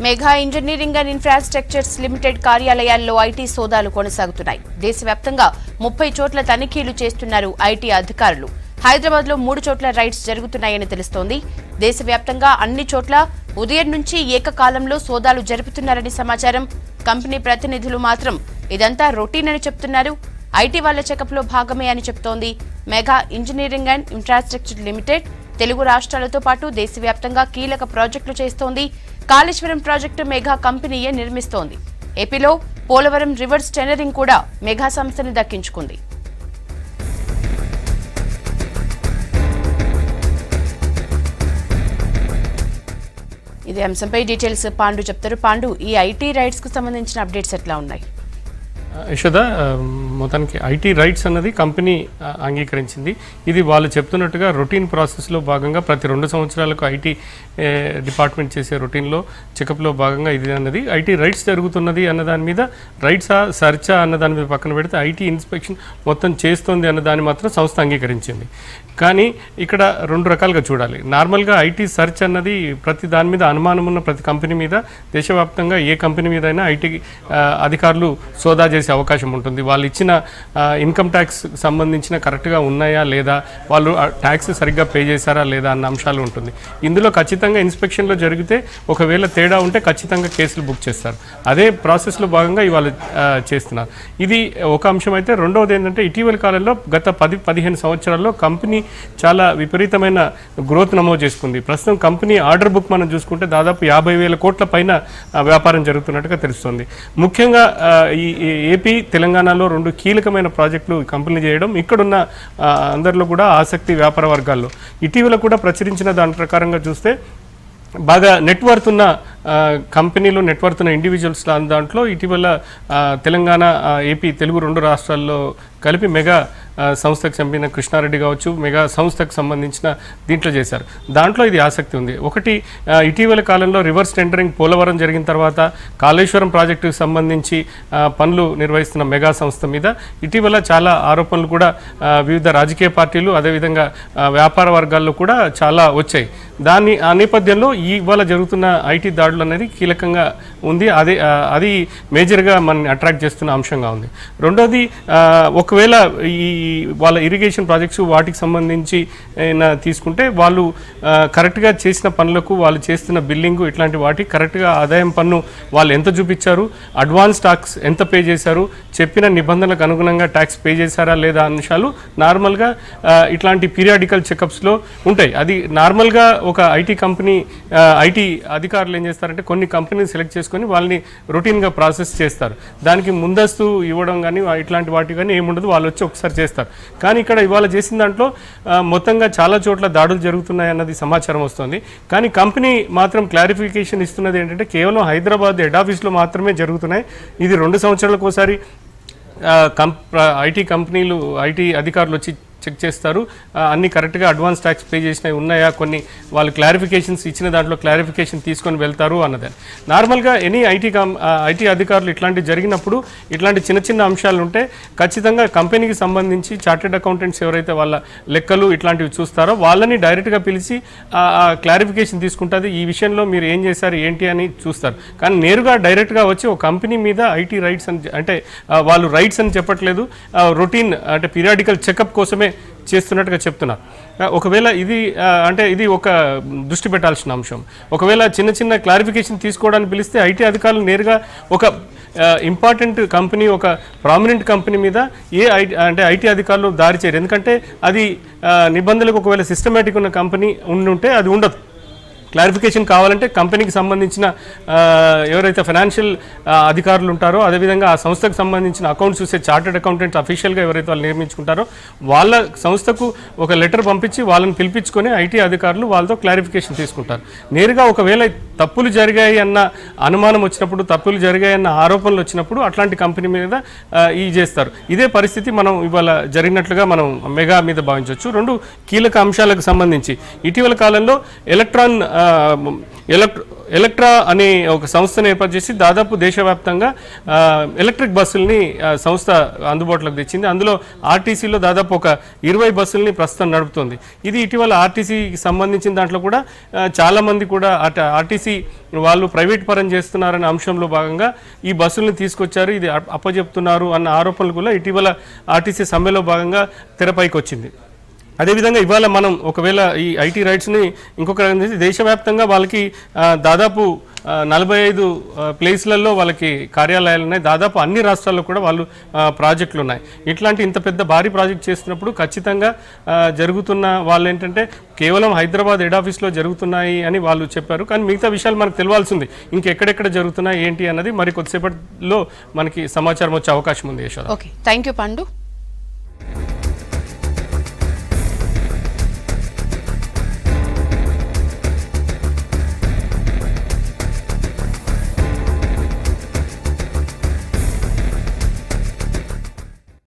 mega engineering and infrastructures limited కార్యాలయాల్లో IT సోదాలు కొనసాగుతున్నాయి దేశవ్యాప్తంగా ముప్పై చోట్ల తనిఖీలు చేస్తున్నారు ఐటీ అధికారులు హైదరాబాద్ లో మూడు చోట్ల రైడ్స్ జరుగుతున్నాయని తెలుస్తోంది దేశవ్యాప్తంగా అన్ని చోట్ల ఉదయం నుంచి ఏకకాలంలో సోదాలు జరుపుతున్నారని సమాచారం కంపెనీ ప్రతినిధులు మాత్రం ఇదంతా రొటీన్ అని చెప్తున్నారు ఐటీ వాళ్ల చెకప్ లో భాగమే అని చెప్తోంది mega engineering and infrastructure limited Telugu రాష్ట్రాలతో పాటు దేశవ్యాప్తంగా కీలక ప్రాజెక్టులు చేస్తోంది కాళేశ్వరం ప్రాజెక్టు మెగా కంపెనీయే నిర్మిస్తోంది ఏపీలో పోలవరం రివర్స్ టెనరింగ్ కూడా మెగా సంస్థని దక్కించుకుంది ఇదే అంశంపై డీటెయిల్స్ పాండు చెప్తారు పాండు ఈ ఐటీ రైట్స్ కు సంబంధించిన అప్డేట్స్ ఎట్లా ఉన్నాయి యశోద ఆ, మొత్తానికి ఐటీ రైట్స్ అన్నది కంపెనీ ఆ, అంగీకరించింది ఇది వాళ్ళు చెప్తున్నట్టుగా రొటీన్ ప్రాసెస్లో భాగంగా ప్రతి రెండు సంవత్సరాలకు ఐటీ ఏ, డిపార్ట్మెంట్ చేసే రొటీన్లో చెకప్లో భాగంగా ఇది అన్నది ఐటీ రైట్స్ జరుగుతున్నది అన్న దాని మీద రైట్సా సర్చా అన్న దాని మీద పక్కన పెడితే ఐటీ ఇన్స్పెక్షన్ మొత్తం చేస్తోంది అన్న దాన్ని మాత్రం సంస్థ అంగీకరించింది కానీ ఇక్కడ రెండు రకాలుగా చూడాలి నార్మల్గా ఐటీ సర్చ్ అన్నది ప్రతి దాని మీద అనుమానం ఉన్న ప్రతి కంపెనీ మీద దేశవ్యాప్తంగా ఏ కంపెనీ మీద అయినా ఐటీ ఆ, అధికారులు సోదా చేసే అవకాశం ఉంటుంది వాళ్ళు ఇచ్చిన ఇన్కమ్ ట్యాక్స్ సంబంధించిన కరెక్ట్గా ఉన్నాయా లేదా వాళ్ళు ట్యాక్స్ సరిగ్గా పే చేశారా లేదా అన్న అంశాలు ఉంటుంది ఇందులో ఖచ్చితంగా ఇన్స్పెక్షన్లో జరిగితే ఒకవేళ తేడా ఉంటే ఖచ్చితంగా కేసులు బుక్ చేస్తారు అదే ప్రాసెస్లో భాగంగా ఇవాళ ఆ, చేస్తున్నారు ఇది ఒక అంశం అయితే రెండవది ఏంటంటే ఇటీవల కాలంలో గత పది పదిహేను సంవత్సరాల్లో కంపెనీ చాలా విపరీతమైన గ్రోత్ నమోదు చేసుకుంది ప్రస్తుతం కంపెనీ ఆర్డర్ బుక్ మనం చూసుకుంటే దాదాపు యాభై వేల కోట్ల పైన ఆ, వ్యాపారం జరుగుతున్నట్టుగా తెలుస్తుంది ముఖ్యంగా ఆ, ఈ ఈ ఏపీ తెలంగాణలో రెండు కీలకమైన ప్రాజెక్టులు ఈ కంపెనీ చేయడం ఇక్కడున్న ఆ, అందరిలో కూడా ఆసక్తి వ్యాపార వర్గాల్లో ఇటీవల కూడా ప్రచురించిన దాని ప్రకారంగా చూస్తే బాగా నెట్వర్త్ ఉన్న ఆ, కంపెనీలు నెట్వర్త్ ఉన్న ఇండివిజువల్స్ దాంట్లో ఇటీవల ఆ, తెలంగాణ ఆ, ఏపీ తెలుగు రెండు రాష్ట్రాల్లో కలిపి మెగా ఆ, సంస్థకు చెందిన కృష్ణారెడ్డి కావచ్చు మెగా సంస్థకు సంబంధించిన దీంట్లో చేశారు దాంట్లో ఇది ఆసక్తి ఉంది ఒకటి ఆ, ఇటీవల కాలంలో రివర్స్ టెండరింగ్ పోలవరం జరిగిన తర్వాత కాళేశ్వరం ప్రాజెక్టుకు సంబంధించి ఆ, పనులు నిర్వహిస్తున్న మెగా సంస్థ మీద ఇటీవల చాలా ఆరోపణలు కూడా ఆ, వివిధ రాజకీయ పార్టీలు అదేవిధంగా ఆ, వ్యాపార వర్గాల్లో కూడా చాలా వచ్చాయి దాన్ని ఆ నేపథ్యంలో ఈ ఇవాళ జరుగుతున్న ఐటీ దాడులు అనేది కీలకంగా ఉంది అదే ఆ, అది మేజర్గా మనని అట్రాక్ట్ చేస్తున్న అంశంగా ఉంది రెండోది ఆ, ఒకవేళ ఈ వాళ్ళ ఇరిగేషన్ ప్రాజెక్ట్స్ వాటికి సంబంధించి ఏమైనా తీసుకుంటే వాళ్ళు ఆ, కరెక్ట్గా చేసిన పనులకు వాళ్ళు చేస్తున్న బిల్లింగ్ ఇట్లాంటి వాటికి కరెక్ట్గా ఆదాయం పన్ను వాళ్ళు ఎంత చూపించారు అడ్వాన్స్ టాక్స్ ఎంత పే చేశారు చెప్పిన నిబంధనలకు అనుగుణంగా ట్యాక్స్ పే చేశారా లేదా అంశాలు నార్మల్గా ఆ, ఇట్లాంటి పీరియాడికల్ చెకప్స్లో ఉంటాయి అది నార్మల్గా ఒక ఐటీ కంపెనీ ఐటీ అధికారులు ఏం చేస్తారంటే కొన్ని కంపెనీలు సెలెక్ట్ చేసుకొని వాళ్ళని రొటీన్గా ప్రాసెస్ చేస్తారు దానికి ముందస్తు ఇవ్వడం కానీ ఇట్లాంటి వాటి కానీ ఏముండదు వాళ్ళు వచ్చి ఒకసారి చేస్తారు కానీ ఇక్కడ ఇవాళ చేసిన దాంట్లో ఆ, మొత్తంగా చాలా చోట్ల దాడులు జరుగుతున్నాయి అన్నది సమాచారం వస్తుంది కానీ కంపెనీ మాత్రం క్లారిఫికేషన్ ఇస్తున్నది ఏంటంటే కేవలం హైదరాబాద్ హెడ్ ఆఫీస్లో మాత్రమే జరుగుతున్నాయి ఇది రెండు సంవత్సరాలకు ఒకసారి ఆ, కంప్ ఐటీ కంపెనీలు ఐటీ అధికారులు వచ్చి చెక్ చేస్తారు ఆ, అన్ని కరెక్ట్గా అడ్వాన్స్ ట్యాక్స్ పే చేసినవి ఉన్నాయా కొన్ని వాళ్ళు క్లారిఫికేషన్స్ ఇచ్చిన దాంట్లో క్లారిఫికేషన్ తీసుకొని వెళ్తారు అన్నది నార్మల్గా ఎనీ ఐటీ కం ఐటీ అధికారులు ఇట్లాంటి జరిగినప్పుడు ఇట్లాంటి చిన్న చిన్న అంశాలు ఉంటే ఖచ్చితంగా కంపెనీకి సంబంధించి చార్టెడ్ అకౌంటెంట్స్ ఎవరైతే వాళ్ళ లెక్కలు ఇట్లాంటివి చూస్తారో వాళ్ళని డైరెక్ట్గా పిలిచి క్లారిఫికేషన్ తీసుకుంటుంది ఈ విషయంలో మీరు ఏం చేశారు ఏంటి అని చూస్తారు కానీ నేరుగా డైరెక్ట్గా వచ్చి ఒక కంపెనీ మీద ఐటీ రైట్స్ అని అంటే ఆ, వాళ్ళు రైట్స్ అని చెప్పట్లేదు రొటీన్ అంటే పీరియాడికల్ చెకప్ కోసమే చేస్తున్నట్టుగా చెప్తున్నారు ఆ, ఒకవేళ ఇది ఆ, అంటే ఇది ఒక దృష్టి పెట్టాల్సిన అంశం ఒకవేళ చిన్న చిన్న క్లారిఫికేషన్ తీసుకోవడానికి పిలిస్తే ఐటీ అధికారులు నేరుగా ఒక ఇంపార్టెంట్ కంపెనీ ఒక ప్రామినెంట్ కంపెనీ మీద ఏ ఐటీ అంటే ఐటీ అధికారులు దారి చేయరు ఎందుకంటే అది ఆ, నిబంధనలకు ఒకవేళ సిస్టమేటిక్ ఉన్న కంపెనీ ఉండుంటే అది ఉండదు క్లారిఫికేషన్ కావాలంటే కంపెనీకి సంబంధించిన ఆ, ఎవరైతే ఫైనాన్షియల్ అధికారులు ఉంటారో అదేవిధంగా ఆ సంస్థకు సంబంధించిన అకౌంట్స్ చూసే చార్టెడ్ అకౌంటెంట్స్ అఫీషియల్గా ఎవరైతే వాళ్ళు నియమించుకుంటారో వాళ్ళ సంస్థకు ఒక లెటర్ పంపించి వాళ్ళని పిలిపించుకొని ఐటీ అధికారులు వాళ్ళతో క్లారిఫికేషన్ తీసుకుంటారు నేరుగా ఒకవేళ తప్పులు జరిగాయి అన్న అనుమానం వచ్చినప్పుడు తప్పులు జరిగాయి అన్న ఆరోపణలు వచ్చినప్పుడు అట్లాంటి కంపెనీ మీద ఆ, ఈ చేస్తారు ఇదే పరిస్థితి మనం ఇవాళ జరిగినట్లుగా మనం మెగా మీద భావించవచ్చు రెండు కీలక అంశాలకు సంబంధించి ఇటీవల కాలంలో ఎలక్ట్రాన్ ఆ, ఎలక్ట్ర ఎలక్ట్రా అనే ఒక సంస్థను ఏర్పాటు చేసి దాదాపు దేశవ్యాప్తంగా ఆ, ఎలక్ట్రిక్ బస్సుల్ని ఆ, సంస్థ అందుబాటులోకి తెచ్చింది అందులో ఆర్టీసీలో దాదాపు ఒక ఇరవై బస్సుల్ని ప్రస్తుతం నడుపుతుంది ఇది ఇటీవల ఆర్టీసీకి సంబంధించిన దాంట్లో కూడా ఆ, చాలా మంది కూడా అట ఆర్టీసీ వాళ్ళు ప్రైవేట్ పరం చేస్తున్నారనే అంశంలో భాగంగా ఈ బస్సుల్ని తీసుకొచ్చారు ఇది అప్ప- అప్పజెప్తున్నారు అన్న ఆరోపణలు కూడా ఇటీవల ఆర్టీసీ సమ్మెలో భాగంగా తెరపైకి వచ్చింది అదేవిధంగా ఇవాళ మనం ఒకవేళ ఈ ఐటీ రైట్స్ని ఇంకొక రకంగా చేసి దేశవ్యాప్తంగా వాళ్ళకి ఆ, దాదాపు ఆ, నలభై ఐదు ఆ, ప్లేస్లలో వాళ్ళకి కార్యాలయాలు ఉన్నాయి దాదాపు అన్ని రాష్ట్రాల్లో కూడా వాళ్ళు ఆ, ప్రాజెక్టులు ఉన్నాయి ఇట్లాంటి ఇంత పెద్ద భారీ ప్రాజెక్ట్ చేస్తున్నప్పుడు ఖచ్చితంగా ఆ, జరుగుతున్న వాళ్ళు ఏంటంటే కేవలం హైదరాబాద్ హెడ్ ఆఫీస్లో జరుగుతున్నాయి అని వాళ్ళు చెప్పారు కానీ మిగతా విషయాలు మనకు తెలియాల్సింది ఇంకెక్కడెక్కడ జరుగుతున్నాయి ఏంటి అన్నది మరి కొద్దిసేపట్లో మనకి సమాచారం వచ్చే అవకాశం ఉంది యశోద ఓకే థ్యాంక్ యూ పండు